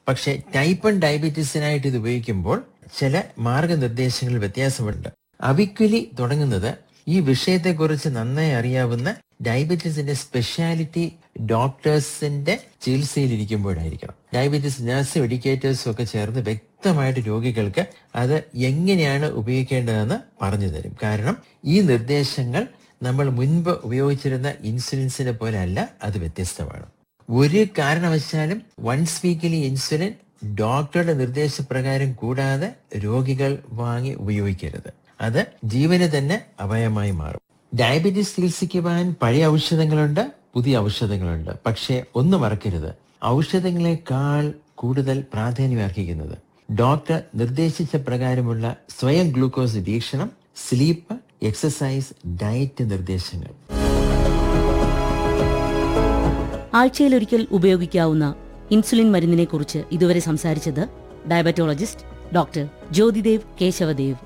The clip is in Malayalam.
പക്ഷെ ടൈപ്പ് വൺ ഡയബറ്റീസിനായിട്ട് ഇത് ഉപയോഗിക്കുമ്പോൾ ചില മാർഗനിർദ്ദേശങ്ങളിൽ വ്യത്യാസമുണ്ട് അവിക്വലി തുടങ്ങുന്നത് ഈ വിഷയത്തെക്കുറിച്ച് നന്നായി അറിയാവുന്ന ഡയബറ്റീസിന്റെ സ്പെഷ്യാലിറ്റി ഡോക്ടേഴ്സിന്റെ ചികിത്സയിലിരിക്കുമ്പോഴായിരിക്കണം ഡയബറ്റീസ് നഴ്സും എഡ്യൂക്കേറ്റേഴ്സും ഒക്കെ ചേർന്ന് വ്യക്തമായിട്ട് രോഗികൾക്ക് അത് എങ്ങനെയാണ് ഉപയോഗിക്കേണ്ടതെന്ന് പറഞ്ഞു തരും കാരണം ഈ നിർദ്ദേശങ്ങൾ നമ്മൾ മുൻപ് ഉപയോഗിച്ചിരുന്ന ഇൻസുലിൻസിനെ പോലെ അല്ല അത് വ്യത്യസ്തമാണ് ഒരു കാരണവശാലും വൺസ് വീക്കിലി ഇൻസുലിൻ ഡോക്ടറുടെ നിർദ്ദേശപ്രകാരം കൂടാതെ രോഗികൾ വാങ്ങി ഉപയോഗിക്കരുത് അത് ജീവന് തന്നെ അപായമായി മാറും ഡയബറ്റീസ് ചികിത്സിക്കുവാൻ പഴയ ഔഷധങ്ങളുണ്ട് പുതിയ ഔഷധങ്ങളുണ്ട് പക്ഷേ ഒന്ന് മറക്കരുത് ഔഷധങ്ങളെക്കാൾ കൂടുതൽ പ്രാധാന്യം അർഹിക്കുന്നത് ഡോക്ടർ നിർദ്ദേശിച്ച പ്രകാരമുള്ള സ്വയം ഗ്ലൂക്കോസ് വീക്ഷണം സ്ലീപ്പ് എക്സസൈസ് ഡയറ്റ് നിർദ്ദേശങ്ങൾ ആഴ്ചയിലൊരിക്കൽ ഉപയോഗിക്കാവുന്ന ഇൻസുലിൻ മരുന്നിനെക്കുറിച്ച് ഇതുവരെ സംസാരിച്ചത് ഡയബറ്റോളജിസ്റ്റ് ഡോക്ടർ ജ്യോതിദേവ് കേശവദേവ്